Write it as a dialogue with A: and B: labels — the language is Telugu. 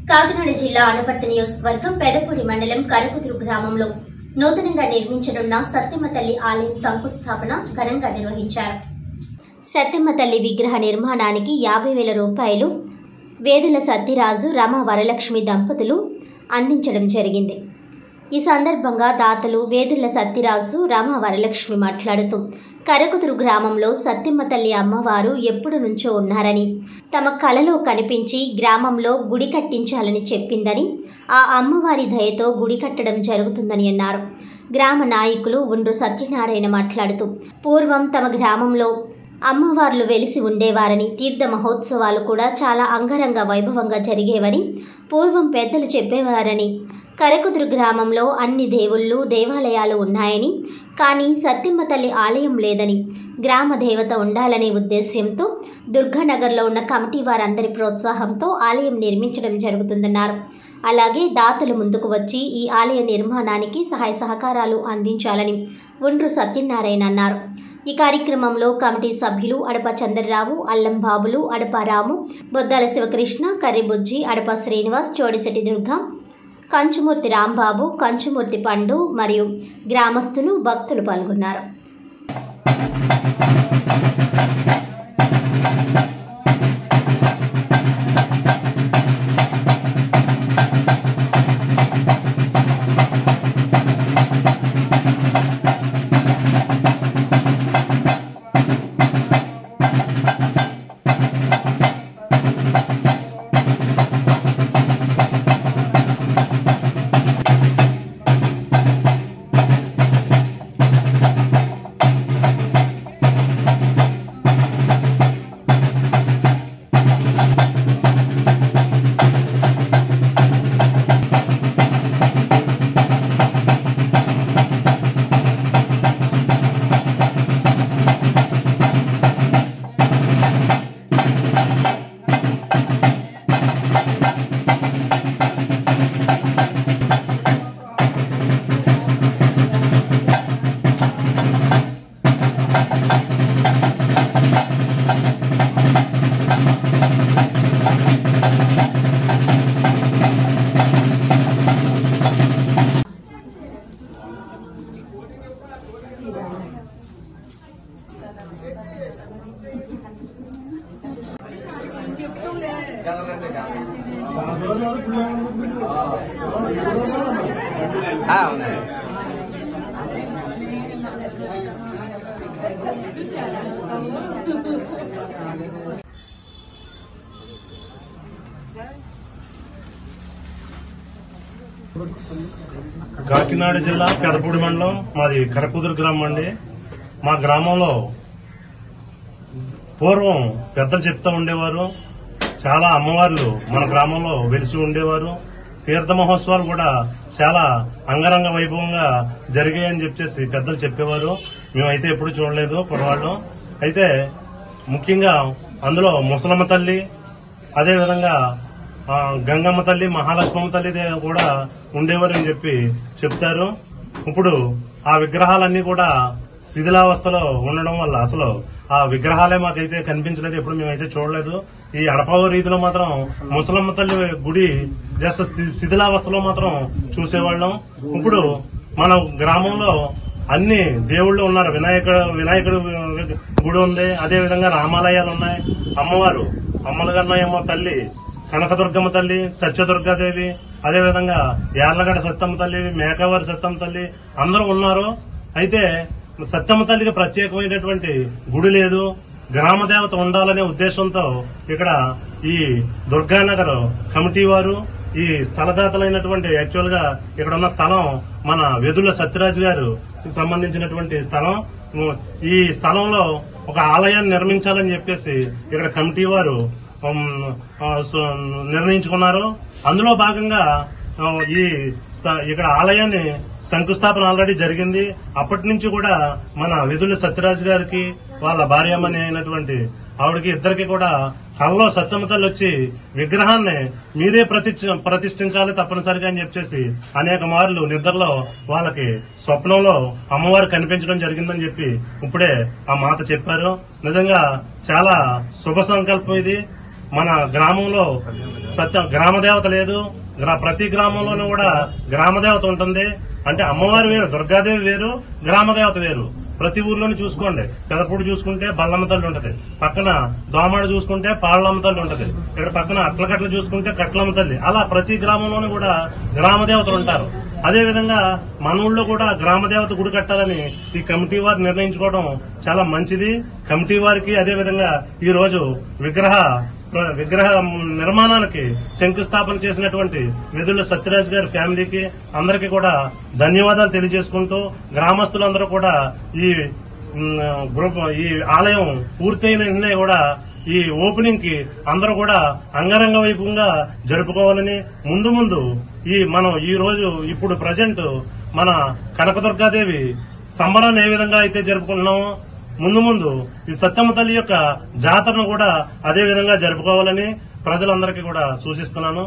A: కాకినాడ జిల్లా అనపర్తి నియోజకవర్గం పెదపూడి మండలం కరకుదురు గ్రామంలో నూతనంగా నిర్మించనున్న సత్యమ్మ తల్లి ఆలయం శంకుస్థాపన ఘనంగా నిర్వహించారు సత్యమ్మ తల్లి విగ్రహ నిర్మాణానికి యాభై వేల రూపాయలు వేదుల సత్యరాజు రమ వరలక్ష్మి దంపతులు అందించడం జరిగింది ఈ సందర్భంగా దాతలు వేదుల సత్యరాజు రమ వరలక్ష్మి మాట్లాడుతూ కరకుదురు గ్రామంలో సత్యమ్మ తల్లి అమ్మవారు ఎప్పుడు నుంచో ఉన్నారని తమ కలలో కనిపించి గ్రామంలో గుడి కట్టించాలని చెప్పిందని ఆ అమ్మవారి దయతో గుడి కట్టడం జరుగుతుందని అన్నారు గ్రామ నాయకులు ఉండ్రు సత్యనారాయణ మాట్లాడుతూ పూర్వం తమ గ్రామంలో అమ్మవార్లు వెలిసి ఉండేవారని తీర్థ మహోత్సవాలు కూడా చాలా అంగరంగ వైభవంగా జరిగేవని పూర్వం పెద్దలు చెప్పేవారని కరకుదురు గ్రామంలో అన్ని దేవుళ్ళు దేవాలయాలు ఉన్నాయని కానీ సత్యమ్మ తల్లి ఆలయం లేదని గ్రామ దేవత ఉండాలనే ఉద్దేశ్యంతో దుర్గానగర్లో ఉన్న కమిటీ వారందరి ప్రోత్సాహంతో ఆలయం నిర్మించడం జరుగుతుందన్నారు అలాగే దాతలు ముందుకు వచ్చి ఈ ఆలయ నిర్మాణానికి సహాయ సహకారాలు అందించాలని ఉండ్రు సత్యనారాయణ అన్నారు ఈ కార్యక్రమంలో కమిటీ సభ్యులు అడప చంద్రరావు అల్లం బాబులు అడప రాము బొద్దాల శివకృష్ణ కర్రిబుజ్జి అడప శ్రీనివాస్ చోడిశెట్టి దుర్గా కంచుమూర్తి రాంబాబు కంచుమూర్తి పండు మరియు గ్రామస్తులు భక్తులు పాల్గొన్నారు
B: అవునా
C: కాకినాడ జిల్లా పెదపూడి మండలం మాది కరకుదురు గ్రామం అండి మా గ్రామంలో పూర్వం పెద్దలు చెప్తా ఉండేవారు చాలా అమ్మవార్లు మన గ్రామంలో వెలిసి ఉండేవారు తీర్థ మహోత్సవాలు కూడా చాలా అంగరంగ వైభవంగా జరిగాయని చెప్పేసి పెద్దలు చెప్పేవారు మేమైతే ఎప్పుడు చూడలేదు పొరవాళ్ళు అయితే ముఖ్యంగా అందులో ముసలమ్మ తల్లి అదేవిధంగా ఆ, గంగమ్మ తల్లి మహాలక్ష్మమ్మ తల్లి దే- కూడా ఉండేవారని చెప్పి చెప్తారు ఇప్పుడు ఆ విగ్రహాలన్నీ కూడా శిథిలావస్థలో ఉండడం వల్ల అసలు ఆ విగ్రహాలే మాకైతే కనిపించలేదు ఎప్పుడు మేమైతే చూడలేదు ఈ అడపవ రీతిలో మాత్రం ముసలమ్మ తల్లి గుడి జస్ట్ శి- శిథిలావస్థలో మాత్రం చూసేవాళ్ళం ఇప్పుడు మన గ్రామంలో అన్ని దేవుళ్ళు ఉన్నారు వినాయకుడు వినాయకుడు గుడి ఉంది అదే విధంగా రామాలయాలు ఉన్నాయి అమ్మవారు అమ్మలగన్నయమ్మ తల్లి కనకదుర్గమ్మ తల్లి సత్యదుర్గాదేవి అదే విధంగా యార్లగడ్డ సత్తమ్మ తల్లి మేకవారి సత్తమ్మ తల్లి అందరూ ఉన్నారు అయితే సత్తమ్మ తల్లికి ప్రత్యేకమైనటువంటి గుడి లేదు గ్రామ దేవత ఉండాలనే ఉద్దేశంతో ఇక్కడ ఈ దుర్గానగర్ కమిటీ వారు ఈ స్థలదాతలైనటువంటి యాక్చువల్ గా ఇక్కడ ఉన్న స్థలం మన వెదుల సత్యరాజు గారు సంబంధించినటువంటి స్థలం ఉమ్, ఈ స్థలంలో ఒక ఆలయాన్ని నిర్మించాలని చెప్పేసి ఇక్కడ కమిటీ వారు ఉమ్, ఆ, సో- నిర్ణయించుకున్నారు అందులో భాగంగా ఆ, ఈ స్థ- ఇక్కడ ఆలయాన్ని శంకుస్థాపన ఆల్రెడీ జరిగింది అప్పటి నుంచి కూడా మన విధుల సత్యరాజు గారికి వాళ్ళ భార్యమ్మని అయినటువంటి ఆవిడకి ఇద్దరికి కూడా కళ్ళలో సత్యమ్మ తల్లి వచ్చి విగ్రహాన్ని మీరే ప్రతిష్ఠ ప్రతిష్ఠించాలి తప్పనిసరిగా అని చెప్పేసి అనేక మార్లు నిద్రలో వాళ్ళకి స్వప్నంలో అమ్మవారు కనిపించడం జరిగిందని చెప్పి ఇప్పుడే ఆ మాత చెప్పారు నిజంగా చాలా శుభ సంకల్పం ఇది మన గ్రామంలో సత్య గ్రామ దేవత లేదు గ్రా- ప్రతి గ్రామంలోనూ కూడా గ్రామ దేవత ఉంటుంది అంటే అమ్మవారు వేరు దుర్గాదేవి వేరు గ్రామ దేవత వేరు ప్రతి ఊర్లోని చూసుకోండి పెదపూడి చూసుకుంటే బల్లమ్మ తల్లి ఉంటది పక్కన దోమాడ చూసుకుంటే పాళ్ళమ్మ తల్లి ఉంటది ఇక్కడ పక్కన అట్లకట్ల చూసుకుంటే కట్లమ్మ తల్లి అలా ప్రతి గ్రామంలోనూ కూడా గ్రామ దేవతలు ఉంటారు అదే విధంగా మన ఊళ్ళో కూడా గ్రామ దేవత గుడి కట్టాలని ఈ కమిటీ వారు నిర్ణయించుకోవడం చాలా మంచిది కమిటీ వారికి అదే విధంగా ఈ రోజు విగ్రహ ప్ర- విగ్రహ నిర్మాణానికి శంకుస్థాపన చేసినటువంటి విధుల సత్యరాజ్ గారి ఫ్యామిలీకి అందరికీ కూడా ధన్యవాదాలు తెలియజేసుకుంటూ గ్రామస్తులందరూ కూడా ఈ మ్, గ్రూప్ ఈ ఆలయం పూర్తయిన వెంటనే కూడా ఈ ఓపెనింగ్ కి అందరూ కూడా అంగరంగ వైభవంగా జరుపుకోవాలని ముందు ముందు ఈ మనం ఈ రోజు ఇప్పుడు ప్రజెంట్ మన కనకదుర్గాదేవి సంబరాన్ని ఏ విధంగా అయితే జరుపుకుంటున్నామో ముందు ముందు ఈ సత్యమ్మ తల్లి యొక్క జాతరను కూడా అదే విధంగా జరుపుకోవాలని ప్రజలందరికీ కూడా సూచిస్తున్నాను